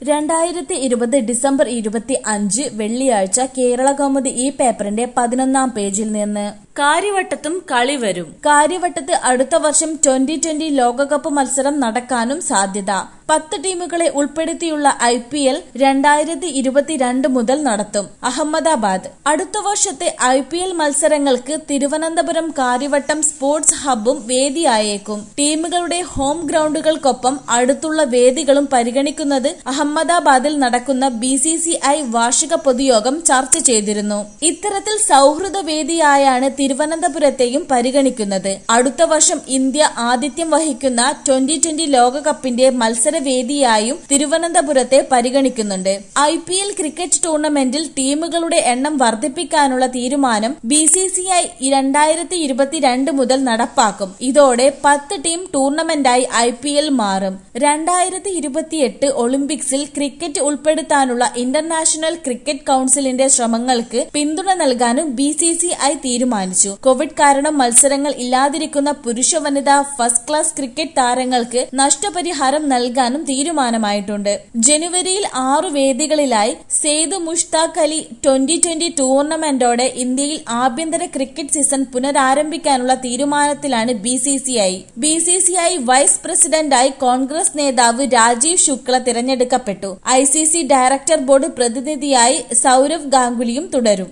രണ്ടായിരത്തി ഇരുപത് ഡിസംബർ ഇരുപത്തി അഞ്ച് വെള്ളിയാഴ്ച കേരള കൗമുദി ഈ പേപ്പറിന്റെ പതിനൊന്നാം പേജിൽ നിന്ന് കാര്യവട്ടത്തും കളി വരും കാര്യവട്ടത്ത് അടുത്ത വർഷം ട്വന്റി ട്വന്റി ലോകകപ്പ് മത്സരം നടക്കാനും സാധ്യത പത്ത് ടീമുകളെ ഉൾപ്പെടുത്തിയുള്ള ഐ പി എൽ രണ്ടായിരത്തി ഇരുപത്തിരണ്ട് മുതൽ നടത്തും അഹമ്മദാബാദ് അടുത്ത വർഷത്തെ ഐ പി എൽ മത്സരങ്ങൾക്ക് തിരുവനന്തപുരം കാര്യവട്ടം സ്പോർട്സ് ഹബ്ബും വേദിയായേക്കും ടീമുകളുടെ ഹോം ഗ്രൗണ്ടുകൾക്കൊപ്പം അടുത്തുള്ള വേദികളും പരിഗണിക്കുന്നത് അഹമ്മദാബാദിൽ നടക്കുന്ന ബി സി സി ഐ വാർഷിക പൊതുയോഗം ചർച്ച ചെയ്തിരുന്നു ഇത്തരത്തിൽ സൗഹൃദ വേദിയായാണ് തിരുവനന്തപുരത്തെയും പരിഗണിക്കുന്നത് അടുത്ത വർഷം ഇന്ത്യ ആതിഥ്യം വഹിക്കുന്ന ട്വന്റി ട്വന്റി ലോകകപ്പിന്റെ മത്സരവേദിയായും തിരുവനന്തപുരത്തെ പരിഗണിക്കുന്നുണ്ട് ഐ പി എൽ ക്രിക്കറ്റ് ടൂർണമെന്റിൽ ടീമുകളുടെ എണ്ണം വർദ്ധിപ്പിക്കാനുള്ള തീരുമാനം ബി സി സി ഐ രണ്ടായിരത്തി ഇരുപത്തിരണ്ട് മുതൽ നടപ്പാക്കും ഇതോടെ പത്ത് ടീം ടൂർണമെന്റായി ഐ പി എൽ മാറും രണ്ടായിരത്തി ഇരുപത്തിയെട്ട് ഒളിമ്പിക്സിൽ ക്രിക്കറ്റ് ഉൾപ്പെടുത്താനുള്ള ഇന്റർനാഷണൽ ക്രിക്കറ്റ് കൌൺസിലിന്റെ ശ്രമങ്ങൾക്ക് പിന്തുണ നൽകാനും ബി സി സി ഐ തീരുമാനിച്ചു കോവിഡ് കാരണം മത്സരങ്ങൾ ഇല്ലാതിരിക്കുന്ന പുരുഷ വനിതാ ഫസ്റ്റ് ക്ലാസ് ക്രിക്കറ്റ് താരങ്ങൾക്ക് നഷ്ടപരിഹാരം നൽകാനും തീരുമാനമായിട്ടുണ്ട് ജനുവരിയിൽ ആറു വേദികളിലായി സെയ്ദ് മുഷ്താഖ് അലി ട്വന്റി ട്വന്റി ടൂർണമെന്റോടെ ഇന്ത്യയിൽ ആഭ്യന്തര ക്രിക്കറ്റ് സീസൺ പുനരാരംഭിക്കാനുള്ള തീരുമാനത്തിലാണ് B C C I B C C I vice പ്രസിഡന്റായി കോൺഗ്രസ് നേതാവ് രാജീവ് ശുക്ല തിരഞ്ഞെടുക്കപ്പെട്ടു I C C director board പ്രതിനിധിയായി സൌരവ് ഗാംഗുലിയും തുടരും